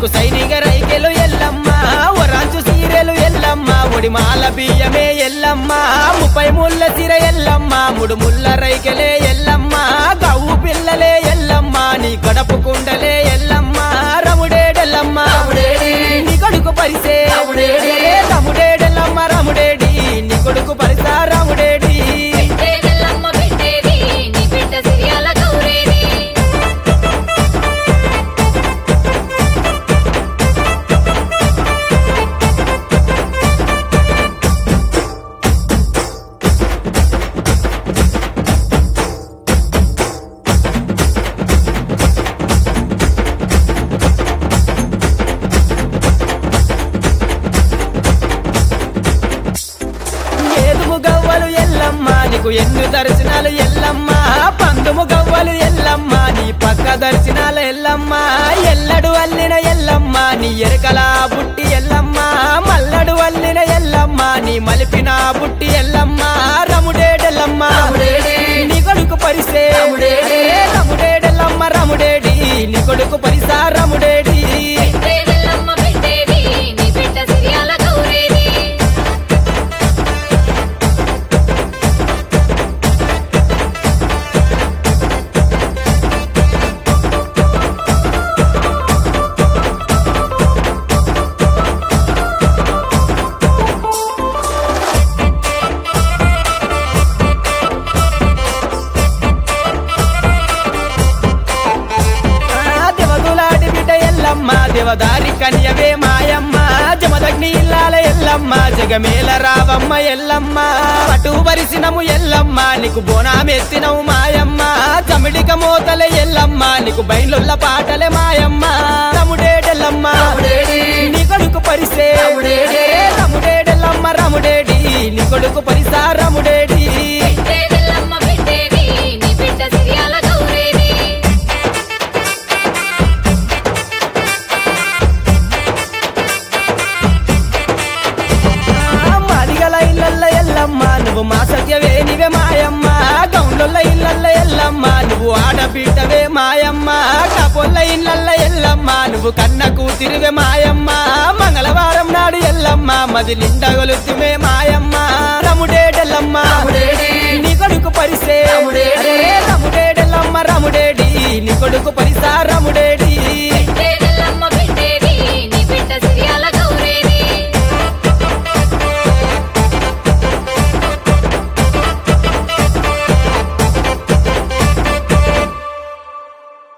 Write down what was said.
నీకు సైనిక రైకెలు ఎల్లమ్మ ఒరాంచు సీరెలు ఎల్లమ్మ ఒడి మాల బియ్యమే ఎల్లమ్మ ముప్పై ముళ్ళ సిర ఎల్లమ్మ ముడు ముళ్ళ రైకెలే ఎల్లమ్మ గవ్వు పిల్లలే ఎల్లమ్మ నీ గడపు కుండలే ఎల్లమ్మ రముడేడెల్లమ్మ నీ కొడుకు పరిసే రముడేడెల్లమ్మ రముడేడి నీ కొడుకు పరిసా రముడేడి పెట్టేదెల్లమ్మ పెట్టేది నీ బిడ్డ సిరియాల గౌరేది ఏదుము గవ్వలు ఎల్లమ్మ నీకు ఎన్ను దర్శనాలు ఎల్లమ్మ పందుము గవ్వలు ఎల్లమ్మ నీ పక్క దర్శనాలు ఎల్లమ్మ ఎల్లడు అల్లిన ఎల్లమ్మ నీ ఎరకల బుట్టి ఎల్లమ్మ మల్లడు అల్లిన ఎల్లమ్మ నీ మలిపిన బుట్టి ఎల్లమ్మ రముడేడెల్లమ్మ నీ కొడుకు పరిసే రముడేడెల్లమ్మ రముడేడి నీ కొడుకు పరిసా రముడేడి పెట్టేదెల్లమ్మ పెట్టేది నీ బిడ్డ సిరియాల గౌరేది ఆ దేవదులాడి బిడ్డ ఎల్లమ్మ దేవదారి కన్యవే మాయమ్మ జమదగ్ని ఇల్లాల ఎల్లమ్మ జగమేల రావమ్మ ఎల్లమ్మ పటు వరిసినము ఎల్లమ్మ నీకు బోనామెత్తినవు మాయమ్మ చమిడిక మోతలే ఎల్లమ్మ నీకు బయలుల్ల పాటలే మాయమ్మ రముడేడెల్లమ్మ నీ కొడుకు పరిసే రముడేడెల్లమ్మ రముడేడి నీ కొడుకు పరిసా రముడేడి పెట్టేదెల్లమ్మ పెట్టేది నీ బిడ్డ సిరియాల గౌరేది మాదిగల ఇళ్ళల్ల ఎల్లమ్మ నువ్వు మా సత్యవే నీవే మాయమ్మ గౌండ్ల ఇళ్ళల్ల ఎల్లమ్మ నువ్వు ఆడబిడ్డవే మాయమ్మ కపొల్ల ఇళ్ళల్ల ఎల్లమ్మ నువ్వు కన్న కూతురివే మాయమ్మ మంగళవారం నాడు ఎల్లమ్మ మది నిండగొలుతుమే మాయమ్మ రముడేడెల్లమ్మ నీ కొడుకు పరిసే రముడేడెల్లమ్మ రముడేడి నీ కొడుకు పరిసా